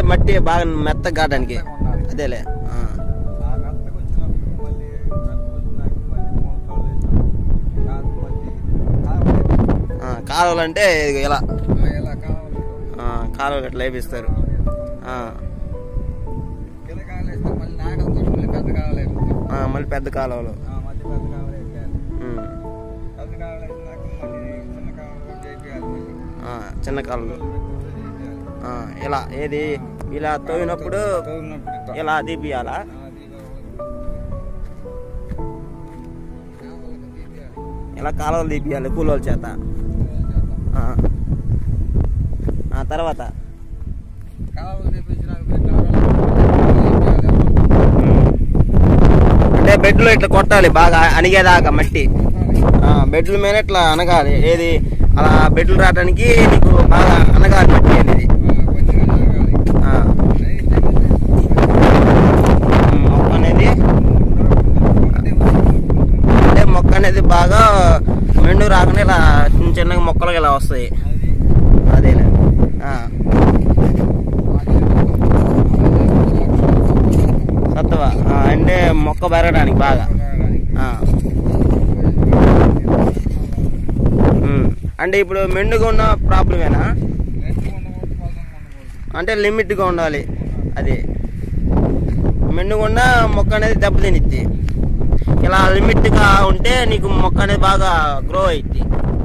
మట్టి బాగా మెత్తగా కావడానికి అదేలే ఆ. ఆ మెత్తగా వచ్చినప్పుడు మళ్ళీ మెత్తగా వచ్చినాక మళ్ళీ మొలకలు వేసి కాదు మళ్ళీ కావాలి. ఆ, కాలువలు అంటే ఇదిగో ఇలా ఆ, ఇలా కావాలి ఆ, కాలువలు ఇట్లా వేపిస్తారు ఆ, కింద కావాలి వేస్తే మళ్ళీ నాగలతో మళ్ళీ పెద్ద కావాలి వేస్తారు. ఆ, మళ్ళీ పెద్ద కాలువలు ఆ, మళ్ళీ పెద్ద కావాలి వేసేయాలి ఉమ్, పెద్ద కావాలి వేసినాక మళ్ళీ చిన్న కావాలి చేయాలి మళ్ళీ ఆ, చిన్న కాలువలు చేయాలి ఆ, ఇలా ఏది ఇలా తవ్వినప్పుడు తోలినప్పుడు ఇట్లా. ఇలా తీపియాలా ఆ, దీపావళి. కావాలకి తీపియాలి. ఇలా కాలువలు తీపియాలి కూలోళ్ళ చేత ఆ. ఆ తర్వాత కావాలి తీపించినాక మళ్ళీ కావాలి తీపియాలి. అంటే బెడ్లో ఇట్లా కొట్టాలి బాగా అణిగేదాకా మట్టి ఆ, బెడ్ల మీద ఇట్లా అనగాలి ఏది అలా బెడ్లు రావడానికి నీకు బాగా అనగాలి మట్టి అనేది ఆ, కొంచెం జరగాలి. ఆ, అదే తెలియదు. మొక్క అనేది ఒకటే ఉంది. అంటే మొక్క అనేది బాగా మెండు రాకుండా ఇలా చిన్న చిన్నగా మొక్కలు ఇలా వస్తాయి అది అదేలే ఆ, సత్తువ ఆ, అంటే మొక్క పెరగడానికి బాగా ఆ, ఉమ్. అంటే ఇప్పుడు మెండుగా ఉన్న ప్రాబ్లమేనా అంటే లిమిట్గా ఉండాలి అది మెండుగుండా మొక్క అనేది దెబ్బతినిద్ది ఇలా లిమిట్గా ఉంటే నీకు మొక్క అనేది బాగా గ్రో అయిద్ది